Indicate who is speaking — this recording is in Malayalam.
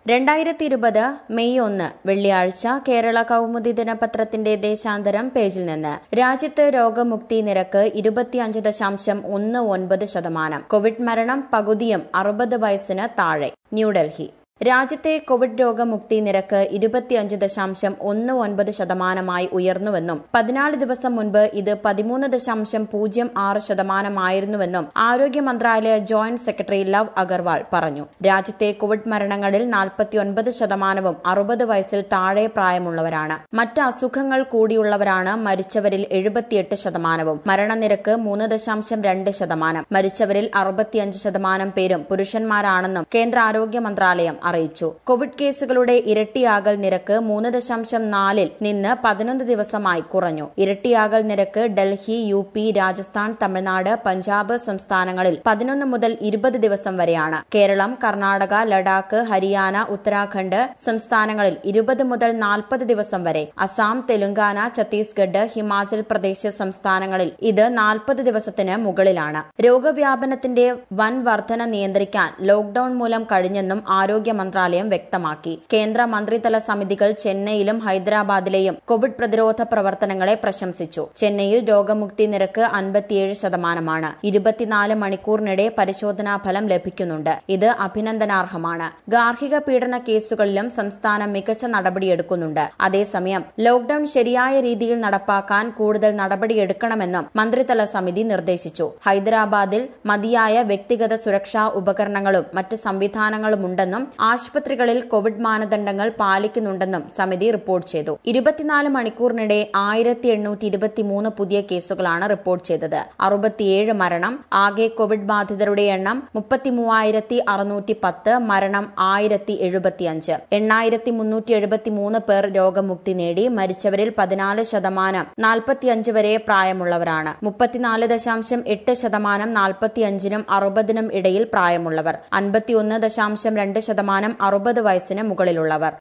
Speaker 1: രണ്ടായിരത്തി ഇരുപത് മെയ് ഒന്ന് വെള്ളിയാഴ്ച കേരള കൗമുദി ദിനപത്രത്തിന്റെ ദേശാന്തരം പേജിൽ നിന്ന് രാജ്യത്ത് രോഗമുക്തി നിരക്ക് ഇരുപത്തിയഞ്ച് ദശാംശം ഒന്ന് ഒൻപത് ശതമാനം കോവിഡ് മരണം പകുതിയും അറുപത് വയസ്സിന് താഴെ ന്യൂഡൽഹി രാജ്യത്തെ കോവിഡ് രോഗമുക്തി നിരക്ക് ഇരുപത്തിയഞ്ച് ദശാംശം ഒന്ന് ഒൻപത് ശതമാനമായി ഉയർന്നുവെന്നും പതിനാല് ദിവസം മുൻപ് ഇത് പതിമൂന്ന് ദശാംശം പൂജ്യം ആറ് ശതമാനമായിരുന്നുവെന്നും ആരോഗ്യ മന്ത്രാലയ ജോയിന്റ് സെക്രട്ടറി ലവ് അഗർവാൾ പറഞ്ഞു രാജ്യത്തെ കോവിഡ് മരണങ്ങളിൽ നാൽപ്പത്തിയൊൻപത് ശതമാനവും അറുപത് വയസ്സിൽ താഴെ പ്രായമുള്ളവരാണ് മറ്റ് അസുഖങ്ങൾ കൂടിയുള്ളവരാണ് മരിച്ചവരിൽ എഴുപത്തിയെട്ട് ശതമാനവും മരണനിരക്ക് മൂന്ന് ദശാംശം രണ്ട് ശതമാനം മരിച്ചവരിൽ അറുപത്തിയഞ്ച് ശതമാനം പേരും പുരുഷന്മാരാണെന്നും കേന്ദ്ര ആരോഗ്യ മന്ത്രാലയം അറിയിച്ചു കോവിഡ് കേസുകളുടെ ഇരട്ടിയാകൽ നിരക്ക് മൂന്ന് ദശാംശം നാലിൽ നിന്ന് പതിനൊന്ന് ദിവസമായി കുറഞ്ഞു ഇരട്ടിയാകൽ നിരക്ക് ഡൽഹി യു പി രാജസ്ഥാൻ തമിഴ്നാട് പഞ്ചാബ് സംസ്ഥാനങ്ങളിൽ പതിനൊന്ന് മുതൽ ഇരുപത് ദിവസം വരെയാണ് കേരളം കർണാടക ലഡാക്ക് ഹരിയാന ഉത്തരാഖണ്ഡ് സംസ്ഥാനങ്ങളിൽ ഇരുപത് മുതൽ നാൽപ്പത് ദിവസം വരെ അസാം തെലങ്കാന ഛത്തീസ്ഗഡ് ഹിമാചൽ പ്രദേശ് സംസ്ഥാനങ്ങളിൽ ഇത് നാൽപ്പത് ദിവസത്തിന് മുകളിലാണ് രോഗവ്യാപനത്തിന്റെ വൻ വർധന നിയന്ത്രിക്കാൻ ലോക്ഡൌൺ മൂലം കഴിഞ്ഞെന്നും ആരോഗ്യ മന്ത്രാലയം വ്യക്തമാക്കി കേന്ദ്ര മന്ത്രിതല സമിതികൾ ചെന്നൈയിലും ഹൈദരാബാദിലെയും കോവിഡ് പ്രതിരോധ പ്രവർത്തനങ്ങളെ പ്രശംസിച്ചു ചെന്നൈയിൽ രോഗമുക്തി നിരക്ക് അൻപത്തിയേഴ് ശതമാനമാണ് ഇരുപത്തിനാല് മണിക്കൂറിനിടെ പരിശോധനാ ഫലം ലഭിക്കുന്നുണ്ട് ഇത് അഭിനന്ദനാർഹമാണ് ഗാർഹിക പീഡന കേസുകളിലും സംസ്ഥാനം മികച്ച നടപടിയെടുക്കുന്നുണ്ട് അതേസമയം ലോക്ഡൌൺ ശരിയായ രീതിയിൽ നടപ്പാക്കാൻ കൂടുതൽ നടപടിയെടുക്കണമെന്നും മന്ത്രിതല സമിതി നിർദ്ദേശിച്ചു ഹൈദരാബാദിൽ മതിയായ വ്യക്തിഗത സുരക്ഷാ ഉപകരണങ്ങളും മറ്റ് സംവിധാനങ്ങളുമുണ്ടെന്നും ആശുപത്രികളിൽ കോവിഡ് മാനദണ്ഡങ്ങൾ പാലിക്കുന്നുണ്ടെന്നും സമിതി റിപ്പോർട്ട് ചെയ്തു ഇരുപത്തിനാല് മണിക്കൂറിനിടെ ആയിരത്തി എണ്ണൂറ്റി ഇരുപത്തിമൂന്ന് പുതിയ കേസുകളാണ് റിപ്പോർട്ട് ചെയ്തത് അറുപത്തിയേഴ് മരണം ആകെ കോവിഡ് ബാധിതരുടെ എണ്ണം മുപ്പത്തിമൂവായിരത്തി അറുന്നൂറ്റി പത്ത് മരണം ആയിരത്തി എഴുപത്തിയഞ്ച് എണ്ണായിരത്തി മുന്നൂറ്റി എഴുപത്തിമൂന്ന് പേർ രോഗമുക്തി നേടി മരിച്ചവരിൽ പതിനാല് ശതമാനം നാൽപ്പത്തിയഞ്ച് വരെ പ്രായമുള്ളവരാണ് മുപ്പത്തിനാല് ദശാംശം എട്ട് ശതമാനം നാൽപ്പത്തിയഞ്ചിനും അറുപതിനും ഇടയിൽ പ്രായമുള്ളവർ അൻപത്തിയൊന്ന് ദശാംശം രണ്ട് ശതമാനം അറുപത് വയസ്സിന് മുകളിലുള്ളവർ